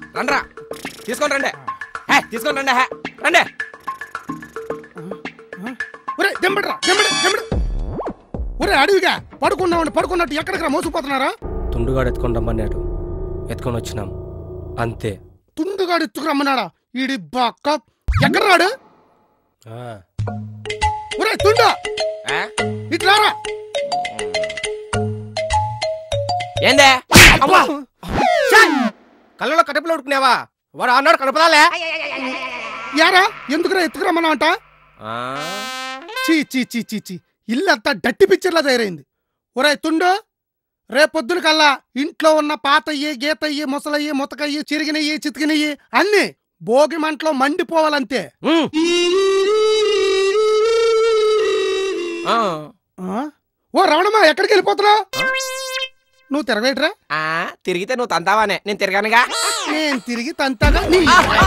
రండ్రా తీసుకొని రండి హే, తీసుకొని రండి హే. రండి ఒరే దెంబడరా దెంబడ దెంబడ ఒరే అడవిగా పడుకున్నామండి పడుకున్నట్టు ఎక్కడికి రా మోసుకుపోతున్నారా తుండుగాడు ఎత్తుకొని రమ్మన్నాడు ఎత్తుకొని వచ్చినాం అంతే తుండుగాడు ఎత్తుకురమ్మన్నాడా ఈడి బాక్క ఎక్కడ రాడు ఆ. ఒరే తుండు ఆ? ఇటు రారా ఏందే అవ్వా కళ్ళలో కడుపులో ఉడుకునేవా వాడు అన్నాడు కడుపుదాలే యారా ఎందుకురా ఎత్తుకురమ్మన్నా అంట ఆ, చీ చీ చీ చీ చీ ఇల్లంతా డట్టి పిక్చర్లా తయారైంది ఒరే తుండు రేపొద్దున కల్లా ఇంట్లో ఉన్న పాతయ్యి గీతయ్యి ముసలయ్యి ముతకయ్యి చిరిగినయ్యి చితికినయ్యి అన్ని భోగి మంటలో మండిపోవాలంతే ఉమ్. ఆ, ఆ? ఓ రమణమ్మా ఎక్కడికి వెళ్ళిపోతున్నావు నువ్వు తిరగలేట్రా ఆ, తిరిగితే నువ్వు తంతావానే నేను తిరగానుగా నేను తిరిగి తంతాగా నీ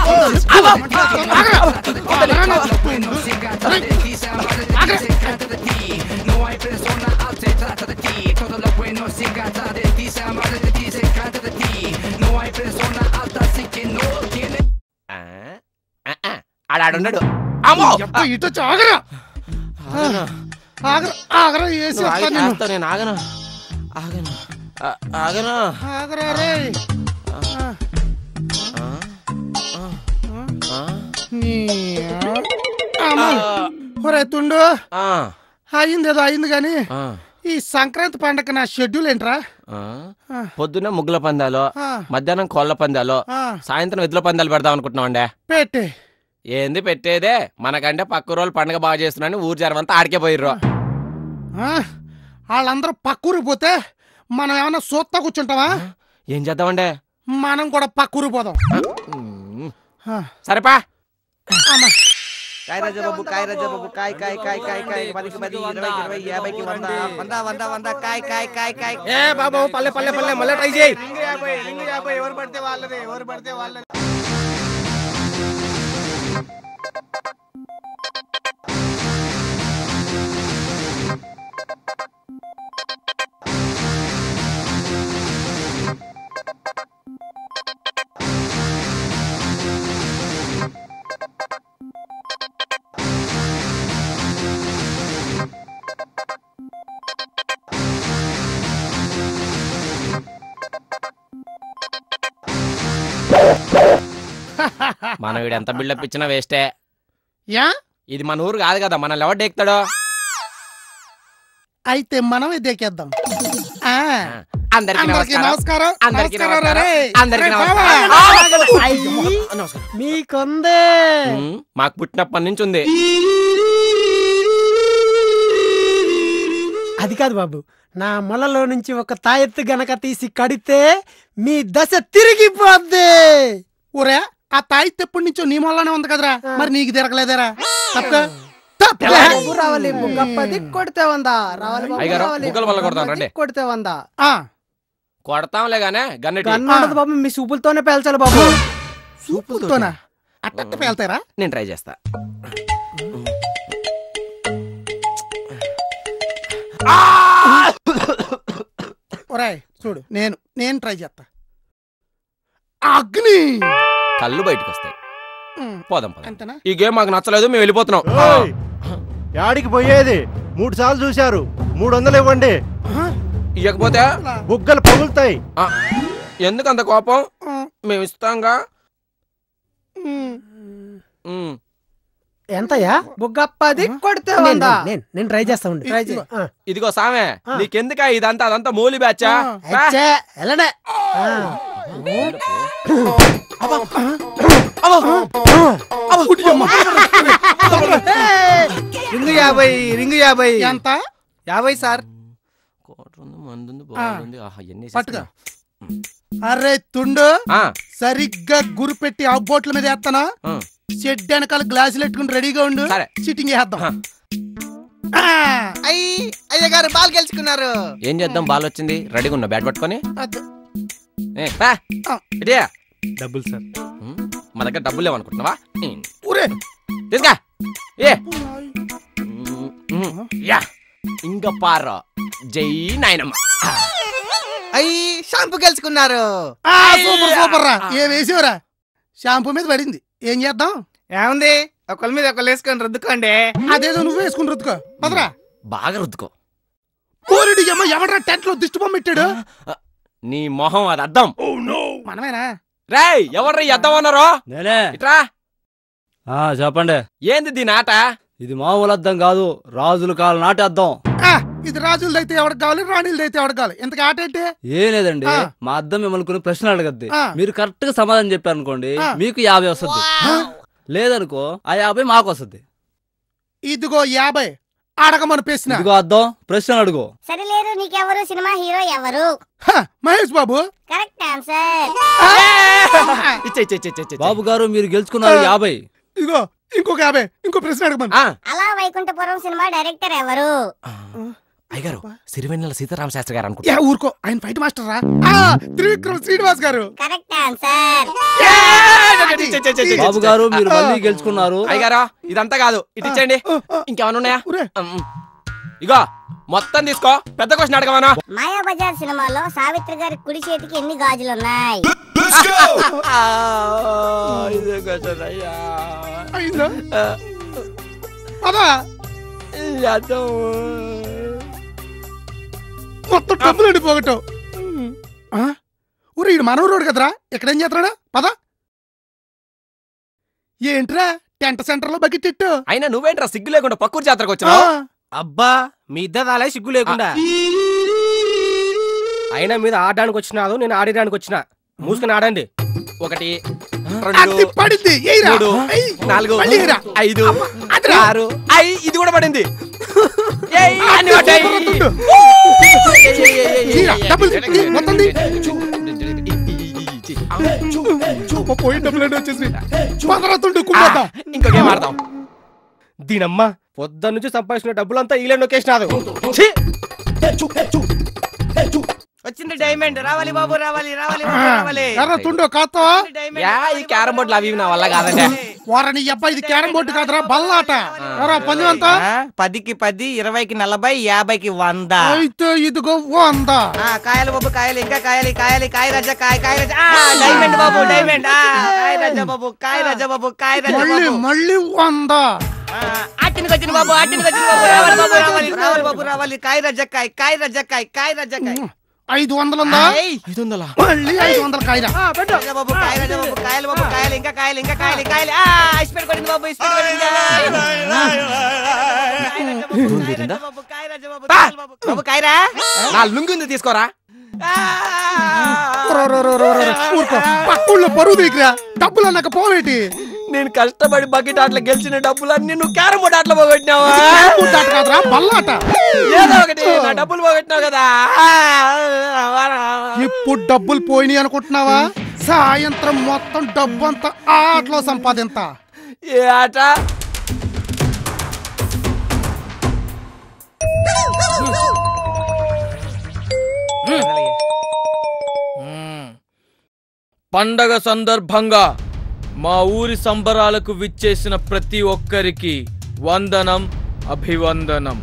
ఆ, ఆ, ఆ, ఆడాడున్నాడు అమ్మో ఎప్ప ఇటు వచ్చి ఆగరా ఆగరా ఆగరా వేసి నువ్వు ఆగి- వస్తాను నేను. ఆగుతావు, నేను ఆగను ఆగను ఆ, ఆగను ఆగరా రే ఆ, ఆ, ఆ, నీ అమ్మ. ఒరే తుండు ఆ, అయింది ఏదో అయింది కానీ ఆ, ఈ సంక్రాంతి పండగ నా షెడ్యూల్ ఏంట్రా ఆ. ఆ, పొద్దున్న ముగ్గుల పందాలు ఆ, మధ్యాహ్నం కోళ్ళ పందాలు ఆ, సాయంత్రం ఎద్దుల పందాలు పెడదాం అనుకుంటున్నామండే పెట్టే ఏంది పెట్టేదే మనకంటే పక్క రోజులు పండగ బాగా చేస్తున్నాని ఊరు జరమంతా ఆడికే పోయిర్రు ఆ, వాళ్ళందరూ పక్కూరు పోతే మనం ఏమన్నా సూత్తా కూర్చుంటావా ఏం చేద్దామండే మనం కూడా పక్కూరు పోదాం ఉమ్, ఆ, సరేపా అమ్మా. కాయ రాజా బాబు కాయ రాజా బాబు కాయ కాయ కాయ కాయ కాయ పదికి పది ఇరవై ఇరవై యాభైకి వంద వంద వంద వంద కాయ కాయ కాయ కాయ ఏ బాబు పల్లె పల్లె పల్లె మళ్ళీ ట్రై చేయి ఎవరు పడితే వాళ్ళదే ఎవరు పడితే వాళ్ళదే మనం వీడు ఎంత బిల్డప్ ఇచ్చినా వేస్టే యా ఇది మన ఊరు కాదు కదా మనల్ని ఎవరు డేక్తాడో అయితే మనమే దేకేద్దాం ఆ, అందరికి అందరికీ నమస్కారం నమస్కారం అందరికీ నమస్కారం నమస్కారం. రే. అందరికీ రే నమస్కారం. బావా. నమస్కారం మీకుందే ఉమ్, మాకు పుట్టినప్పటి నుంచి ఉంది అది కాదు బాబు నా మొలలో నుంచి ఒక తాయెత్తు గనక తీసి కడితే మీ దశ తిరిగిపోద్ది ఊరే ఆ తాయి తెప్పటి నుంచో నీ మొల్లనే ఉంది కదరా మరి నీకు తిరగలేదేరా తప్ప బాబు రావాలి గప్పది కొడితే వందా రావాలి బాబు అయ్యగారు, రావాలి బుగ్గల వల్ల కొడతాను, గప్పది రండి. కొడితే వందా కొడతాంలే గానే గన్నెటి గన్ను ఉండదు బాబు మీ సూపులతోనే పేల్చాలి బాబు సూపులతోనా అట్టట్ట పేల్తారా నేను ట్రై చేస్తా ఒరాయ్ చూడు నేను నేను ట్రై చేస్తా అగ్ని కళ్ళు బయటకు వస్తాయి ఉమ్, పోదాం పోదాం అంతేనా ఈ గేమ్ మాకు నచ్చలేదు మేము వెళ్ళిపోతున్నాం ఓయ్! యాడికి పోయేది మూడు సార్లు చూశారు మూడు వందలు ఇవ్వండి ఆ, ఇవ్వకపోతే బుగ్గలు పగులుతాయి ఆ, ఎందుకు అంత కోపం ఆ, మేము ఇస్తాంగా ఉమ్. ఉమ్. ఎంతయ్యా బుగ్గప్పది కొడితే నేను- వంద నేను నేను ట్రై చేస్తా ఉండి ట్రై చేయి. ఇదిగో సామె ఆ. నీకెందుకా ఇదంతా అదంతా మూలి బ్యాచా ఆ. బా. ఎలానే రింగు యాభై రింగు యాభై ఎంత యాభై సార్ కోటర్ ఉంది, మందుంది, బాగుంది. ఆహా, ఎన్ని పట్టుకో. వేసేస్తున్నా. అరే తుండు ఆ, సరిగ్గా గురి పెట్టి ఆ బోట్ల మీద వేస్తానా ఆ. షెడ్ వెనకాల గ్లాసులు పెట్టుకుని రెడీగా ఉండు సరే. సిట్టింగ్ వేద్దాం ఆ. ఆ, అయ్యి అయ్య గారు బాల్ గెలుచుకున్నారు ఏం చేద్దాం బాల్ వచ్చింది రెడీగా ఉన్నా బ్యాట్ పట్టుకొని అద్దు. ఏ, పా. ఆ. ఇటియా. డబ్బులు సార్ ఉమ్, మా దగ్గర డబ్బులు లేవనుకుంటున్నావా ఉమ్, ఊరే తీసుకా ఏ ఉమ్, ఉమ్, యా ఇంక పార జై నాయనమ్మ అయ్యి షాంపూ గెలుచుకున్నారు ఆ, సూపర్ సూపర్ రా ఏ వేసేవరా షాంపూ మీద పడింది ఏం చేద్దాం ఏముంది ఒకళ్ళ మీద ఒకళ్ళు వేసుకొని రుద్దుకోండి అదేదో నువ్వు వేసుకుని రుద్దుకో పదరా బాగా రుద్దుకో పోరెడి అమ్మ ఎవడ్రా టెంట్ లో దిష్టి బొమ్మ పెట్టాడు నీ మొహం అది అద్దం మనమేనా రేయ్ ఎవర్రా ఈ అద్దం అన్నారో నేనే ఇట్రా ఆ చెప్పండి ఏంది దీని ఆట ఇది మామూలు అద్దం కాదు రాజుల కాలం నాటి అద్దం ఆ, ఇది రాజులది అయితే ఎవరికి కావాలి రాణిలది అయితే ఎవరికి కావాలి ఇంతకు ఆట ఏంటి ఏం లేదండి ఆ. మా అద్దం మిమ్మల్ని కొన్ని ప్రశ్నలు అడగద్ది ఆ. మీరు కరెక్ట్ గా సమాధానం చెప్పారు అనుకోండి ఆ. మీకు యాభై వస్తుంది లేదనుకో ఆ యాభై మాకు వస్తుంది ఇదిగో యాభై అడగమని ప్రశ్న ఇదిగో అద్దం ప్రశ్నలు అడుగు సరిలేరు నీకెవరు సినిమా హీరో ఎవరు హ, మహేష్ బాబు కరెక్ట్ ఆన్సర్ ఇచ్చే ఇచ్చే ఇచ్చే ఇచ్చే, ఇచ్చే బాబు గారు మీరు గెలుచుకున్నారు ఆ. యాభై ఇదిగో ఇంకొక యాభై ఇంకో ప్రశ్న అడగమని ఆ, అలా వైకుంఠపురం సినిమా డైరెక్టర్ ఎవరు అయ్యగారు సిరివెన్నెల సీతారామ శాస్త్రి గారు యా అనుకుంటా ఊరుకో ఆయన ఫైట్ మాస్టర్ రా ఆ, త్రివిక్రమ్ శ్రీనివాస్ గారు కరెక్ట్ ఆన్సర్ ఇచ్చే, ఇచ్చే, ఇచ్చే, ఇచ్చే, బాబు ఇచ్చే. గారు మీరు ఆ. మళ్ళీ గెలుచుకున్నారు అయ్యగారా ఇదంతా కాదు ఇటు ఇచ్చేయండి ఆ, ఆ, ఇంకేమైనా ఉన్నాయా ఊరే. ఉమ్. ఇగో మొత్తం తీసుకో పెద్ద క్వశ్చన్ అడగమను మాయా బజార్ సినిమాలో సావిత్రి గారి కుడి చేతికి ఎన్ని గాజులు ఉన్నాయి ఇదే క్వశ్చన్ అయ్యా అయిందా ఆ, పదా అద్దం. మొత్తం డబ్బులు అడిపోగటం ఊరు ఈడు మనవరోడు కదరా ఇక్కడేం చేస్తున్నాడా పద ఏంట్రా టెంట్ సెంటర్ లో బకెట్ ఇట్టు అయినా నువ్వేంట్రా సిగ్గు లేకుండా పక్కూరు జాతరకు ఆ, వచ్చినావు అబ్బా మీ ఇద్దరు సిగ్గు లేకుండా అయినా మీద ఆడడానికి వచ్చినాదు నేను ఆడడానికి వచ్చిన మూసుకుని ఆడండి ఒకటి అత్తి రెండు పడింది ఎయ్యిరా. మూడు ఎయ్. నాలుగు మళ్ళీ ఎయ్యిరా. ఐదు అదిరా. ఆరు ఐ ఇది కూడా పడింది ఏయ్, అన్ని అత్తి పడ్డాయి. సూపర్ వస్తుండు. ఏయ్, ఏయ్, ఏయ్, ఏయ్, తీరా, ఏయ్, డబ్బులు ఏయ్, తీ, ఏయ్, మొత్తం తీ. ఆ, పోయి డబ్బులు అంటే వచ్చేసి పదరతుండు కుమ్మద్దా ఇంకో గేమ్ ఆడదాం దీనమ్మ పొద్దున్న నుంచి సంపాదించిన డబ్బులంతా ఈలే నొక్కేసినాదు వచ్చింది డైమండ్ రావాలి బాబు రావాలి రావాలి బాబు రావాలి ఎర్ర తుండు కాతో డైమండ్ యా ఈ క్యారం బోర్డులు అవి ఇవి నా వల్ల కాదండి వారని అబ్బాయి ఇది క్యారం బోర్డు కాదురా బల్లాట ఎరా పందెం ఎంత ఆ, పదికి పది ఇరవైకి నలభై యాభైకి వంద అయితే ఇదిగో వంద ఆ, కాయలు బాబు కాయలు ఇంకా కాయలు కాయలు కాయ రాజా కాయ కాయ రాజా ఆ, డైమండ్ బాబు డైమండ్ ఆ, కాయ రాజా బాబు కాయ రాజా బాబు కాయ రాజా మళ్ళీ బాబు మళ్ళీ వంద ఆ, అట్టినకి వచ్చిన బాబు అట్టినకి వచ్చిన బాబు రావాలి బాబు రావాలి రావాలి బాబు రావాలి కాయ రాజా కాయ కాయ రాజా కాయ కాయ రాజా కాయ ఐదు వందలు ఉందా ఏయ్, ఐదు వందలా మళ్ళీ ఐదు వందల కాయరా రాజా బాబు కాయ రాజా బాబు కాయలు బాబు కాయలు ఇంకా కాయలు ఇంకా కాయలు కాయలు ఆ ఇస్పెట్ కొట్టింది బాబు ఇస్పెట్ కొట్టింది కాయ రాజా బాబు, కాయ రాజా బాబు కాయలు బాబు బాబు కాయరా నా లుంగి ఉంది తీసుకోరా రో, రో, రో, రో, రో, రో. ఊరుకో పక్కూళ్ళో పరువు దిగిరా డబ్బులు అన్నాక పోవేటి నేను కష్టపడి బకెట్ ఆటలు గెలిచిన డబ్బులన్నీ నువ్వు క్యారం బోర్డు ఆటలు పోగొట్టినావా క్యారం బోర్డు ఆట కాదురా బల్లాట ఏదో ఒకటి నా డబ్బులు పోగొట్టినావు కదా ఇప్పుడు డబ్బులు పోయినాయి అనుకుంటున్నావా సాయంత్రం మొత్తం డబ్బు అంతా ఆ ఆటలో సంపాదింత ఏ ఆట పండగ సందర్భంగా మా ఊరి సంబరాలకు విచ్చేసిన ప్రతి ఒక్కరికి వందనం అభివందనం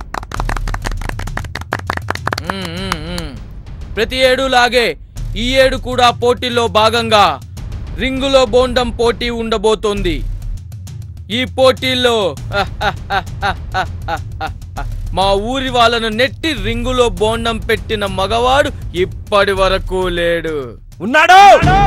మ్మ్, మ్మ్, మ్మ్. ప్రతి ఏడు లాగే ఈ ఏడు కూడా పోటీలో భాగంగా రింగులో బోండం పోటీ ఉండబోతోంది ఈ పోటీల్లో మా ఊరి వాళ్ళను నెట్టి రింగులో బోండం పెట్టిన మగవాడు ఇప్పటి వరకు లేడు ఉన్నాడు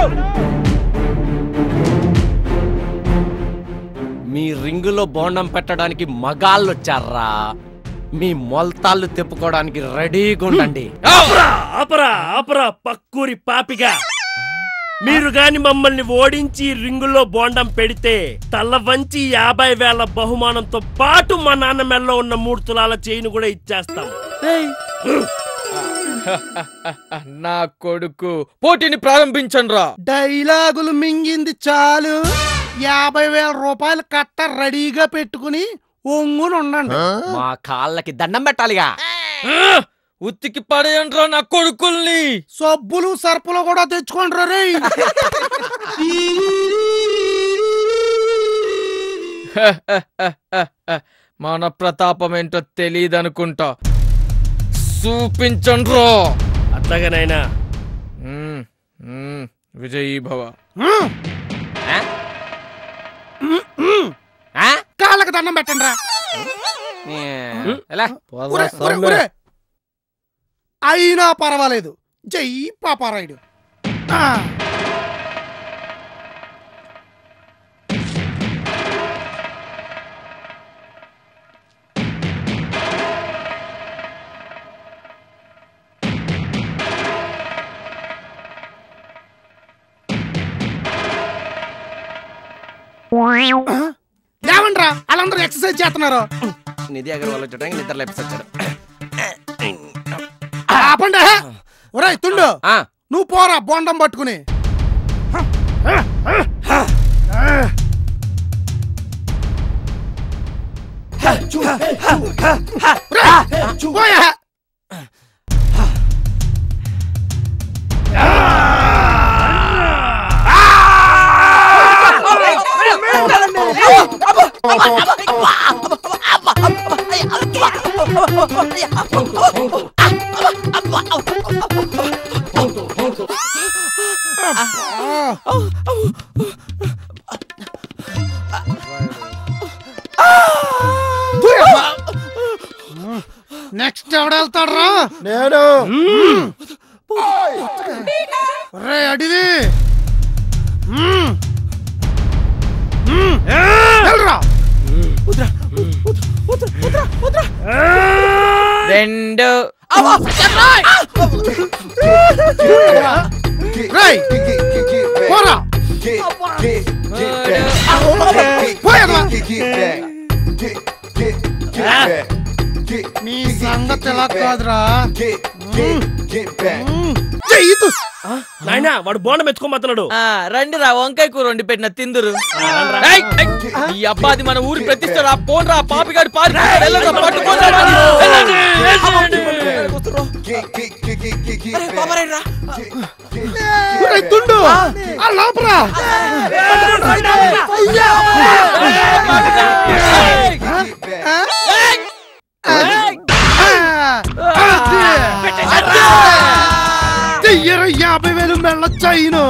మీ రింగులో బోండం పెట్టడానికి మగాళ్ళు వచ్చారా మీ మొల్తాళ్ళు తిప్పుకోవడానికి రెడీగా ఉండండి ఆపరా ఆపరా ఆపరా పక్కూరి పాపిగా మీరు గాని మమ్మల్ని ఓడించి రింగులో బోండం పెడితే తల వంచి యాభై వేల బహుమానంతో పాటు మా నాన్న మెల్లో ఉన్న మూడు తులాల చేయిని కూడా ఇచ్చేస్తాం నా కొడుకు పోటీని ప్రారంభించండి రా డైలాగులు మింగింది చాలు యాభై వేల రూపాయలు కట్ట రెడీగా పెట్టుకుని ఒంగుని ఉండండి మా కాళ్ళకి దండం పెట్టాలిగా ఉత్తికి పడేయండ్రా నా కొడుకుల్ని సబ్బులు సర్పులు కూడా తెచ్చుకోండి రే మన ప్రతాపం ఏంటో తెలియదనుకుంటా చూపించండ్రా అట్లాగనైనా మ్మ్, మ్మ్, విజయీ భవ కాళ్ళకి దండం పెట్టండి రా ఎలా ఒరే, ఒరే, ఒరే. అయినా పర్వాలేదు జై పాపారాయుడు ఆ. ఆ? లేవండ్రా వాళ్ళందరూ ఎక్సర్సైజ్ చేస్తున్నారు నిధి అగర్వాల్ వచ్చడానికి నిద్ర లేపిస్తాడు ఆపండి ఒరేయ్ తుండు ఆ, నువ్వు పోరా బోండం పట్టుకుని ఒరేయ్, పోయా. నెక్స్ట్ ఎవడు వెళ్తాడ్రా నేను రే అడివి మ్మ్. మ్మ్. వెళ్ళరా రెండు రేయ్ పోరా పోయేదా నీ సంగతి ఎలా కాదురా మ్మ్. మ్మ్. చెయ్యి తుస్. నాయనా వాడు బోండం ఎత్తుకోమతున్నాడు ఆ, రండి రా వంకాయ కూర వండి పెట్టిన తిందురు ఏయ్, ఏయ్, ఈ అబ్బాది మన ఊరి ప్రతిష్టరా పోన్రా పాపిగాడి పారి వెళ్ళరా, పట్టుకోరా వాడిని. వెళ్ళండి. అరే, పాపరేంట్రా? ఒరేయ్ తుండు ఆ లోపరా చెయ్యరు యాభై వేలు మెళ్ళొచ్చాయిను